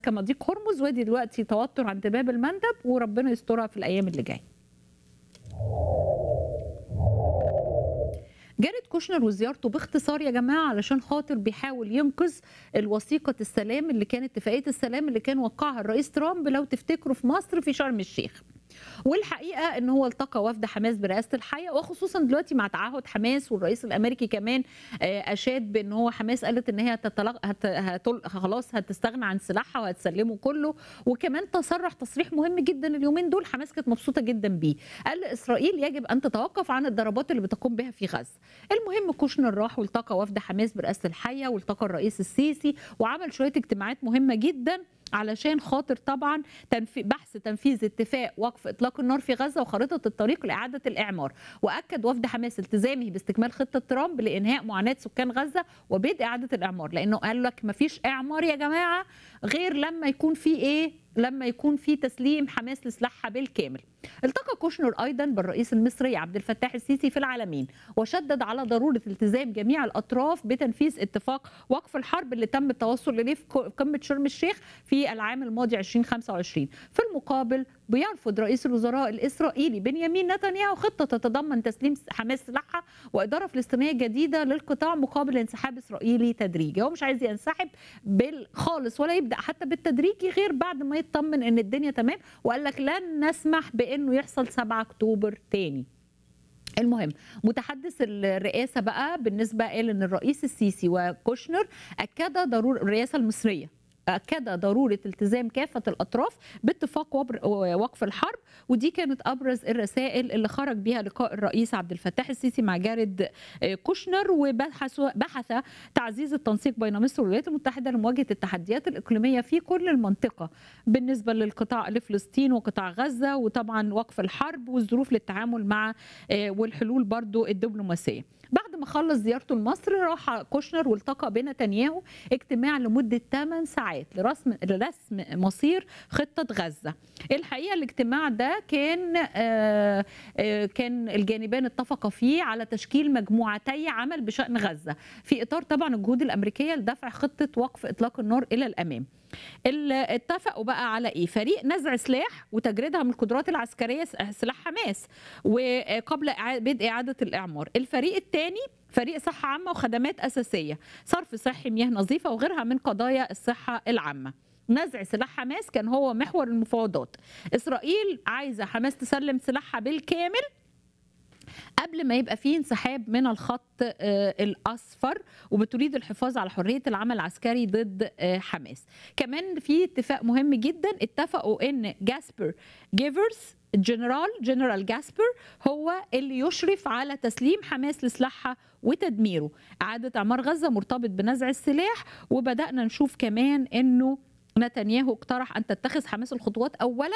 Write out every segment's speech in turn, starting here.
كمضيق هرمز وادي دلوقتي توتر عند باب المندب وربنا يسترها في الايام اللي جايه جارد كوشنر وزيارته باختصار يا جماعه علشان خاطر بيحاول ينقذ الوثيقه السلام اللي كانت اتفاقيه السلام اللي كان وقعها الرئيس ترامب لو تفتكروا في مصر في شرم الشيخ والحقيقه ان هو التقى وفد حماس برئاسه الحياه وخصوصا دلوقتي مع تعهد حماس والرئيس الامريكي كمان اشاد بان هو حماس قالت ان هي هتطلق هت... هتل... خلاص هتستغنى عن سلاحها وهتسلمه كله وكمان تصرح تصريح مهم جدا اليومين دول حماس كانت مبسوطه جدا بيه قال اسرائيل يجب ان تتوقف عن الضربات اللي بتقوم بها في غزه المهم كوشنر راح والتقى وفد حماس برئاسه الحياه والتقى الرئيس السيسي وعمل شويه اجتماعات مهمه جدا علشان خاطر طبعا تنفي بحث تنفيذ اتفاق وقف اطلاق النار في غزه وخارطه الطريق لاعاده الاعمار واكد وفد حماس التزامه باستكمال خطه ترامب لانهاء معاناه سكان غزه وبدء اعاده الاعمار لانه قال لك ما فيش اعمار يا جماعه غير لما يكون في ايه لما يكون في تسليم حماس لسلاحها بالكامل التقى كوشنر ايضا بالرئيس المصري عبد الفتاح السيسي في العالمين وشدد على ضروره التزام جميع الاطراف بتنفيذ اتفاق وقف الحرب اللي تم التوصل اليه في قمه شرم الشيخ في العام الماضي 2025 في المقابل بيرفض رئيس الوزراء الاسرائيلي بنيامين نتنياهو خطه تتضمن تسليم حماس سلاحها واداره فلسطينيه جديده للقطاع مقابل انسحاب اسرائيلي تدريجي هو مش عايز ينسحب خالص ولا يبدا حتى بالتدريجي غير بعد ما يطمن ان الدنيا تمام وقال لك لن نسمح بانه يحصل 7 اكتوبر تاني المهم متحدث الرئاسه بقى بالنسبه قال ان الرئيس السيسي وكوشنر اكد ضروره الرئاسه المصريه أكد ضرورة التزام كافة الأطراف باتفاق وقف الحرب ودي كانت أبرز الرسائل اللي خرج بها لقاء الرئيس عبد الفتاح السيسي مع جارد كوشنر وبحث بحث تعزيز التنسيق بين مصر والولايات المتحدة لمواجهة التحديات الإقليمية في كل المنطقة بالنسبة للقطاع لفلسطين وقطاع غزة وطبعا وقف الحرب والظروف للتعامل مع والحلول برضو الدبلوماسية بعد ما خلص زيارته لمصر راح كوشنر والتقى بنتنياهو اجتماع لمدة 8 ساعات لرسم لرسم مصير خطة غزة الحقيقة الاجتماع ده كان آآ آآ كان الجانبان اتفقا فيه على تشكيل مجموعتي عمل بشأن غزة في إطار طبعا الجهود الأمريكية لدفع خطة وقف إطلاق النار إلى الأمام اتفقوا بقى على ايه فريق نزع سلاح وتجريدها من القدرات العسكريه سلاح حماس وقبل بدء اعاده الاعمار الفريق الثاني فريق صحه عامه وخدمات اساسيه صرف صحي مياه نظيفه وغيرها من قضايا الصحه العامه نزع سلاح حماس كان هو محور المفاوضات اسرائيل عايزه حماس تسلم سلاحها بالكامل قبل ما يبقى فيه انسحاب من الخط الاصفر وبتريد الحفاظ على حريه العمل العسكري ضد حماس كمان في اتفاق مهم جدا اتفقوا ان جاسبر جيفرز جنرال جنرال جاسبر هو اللي يشرف على تسليم حماس لسلاحها وتدميره اعاده اعمار غزه مرتبط بنزع السلاح وبدانا نشوف كمان انه نتنياهو اقترح ان تتخذ حماس الخطوات اولا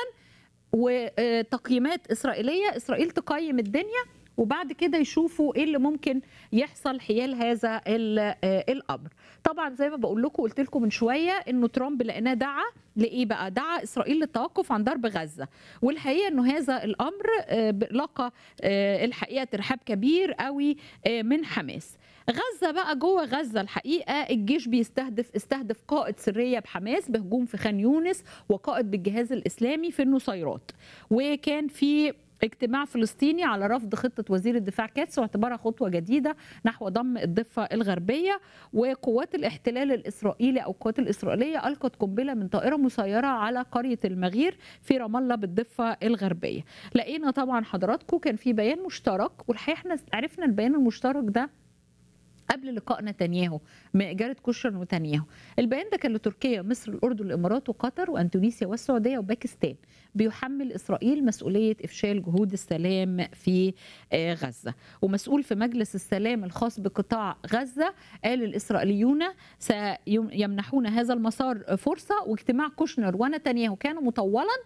وتقييمات اسرائيليه اسرائيل تقيم الدنيا وبعد كده يشوفوا ايه اللي ممكن يحصل حيال هذا الامر طبعا زي ما بقول لكم قلت لكم من شويه انه ترامب لقيناه دعا لايه بقى دعا اسرائيل للتوقف عن ضرب غزه والحقيقه انه هذا الامر لقى الحقيقه ترحاب كبير قوي من حماس غزه بقى جوه غزه الحقيقه الجيش بيستهدف استهدف قائد سريه بحماس بهجوم في خان يونس وقائد بالجهاز الاسلامي في النصيرات وكان في اجتماع فلسطيني على رفض خطة وزير الدفاع كاتس واعتبارها خطوة جديدة نحو ضم الضفة الغربية وقوات الاحتلال الإسرائيلي أو القوات الإسرائيلية ألقت قنبلة من طائرة مسيرة على قرية المغير في رام الله بالضفة الغربية لقينا طبعا حضراتكم كان في بيان مشترك والحقيقة احنا عرفنا البيان المشترك ده قبل لقاء نتنياهو جارد كوشر ونتنياهو البيان ده كان لتركيا مصر الاردن الامارات وقطر واندونيسيا والسعوديه وباكستان بيحمل اسرائيل مسؤوليه افشال جهود السلام في غزه ومسؤول في مجلس السلام الخاص بقطاع غزه قال الاسرائيليون سيمنحون هذا المسار فرصه واجتماع كوشنر ونتنياهو كان مطولا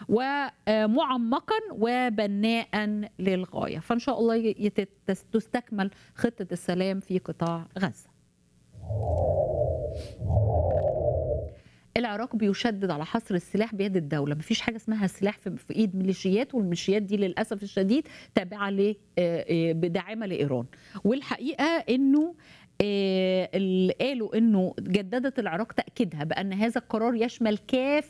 ومعمقا وبناء للغايه فان شاء الله تستكمل خطه السلام في قطاع غزه العراق بيشدد على حصر السلاح بيد الدوله مفيش حاجه اسمها سلاح في ايد ميليشيات والميليشيات دي للاسف الشديد تابعه ل داعمه لايران والحقيقه انه آه، اللي قالوا انه جددت العراق تاكيدها بان هذا القرار يشمل كافه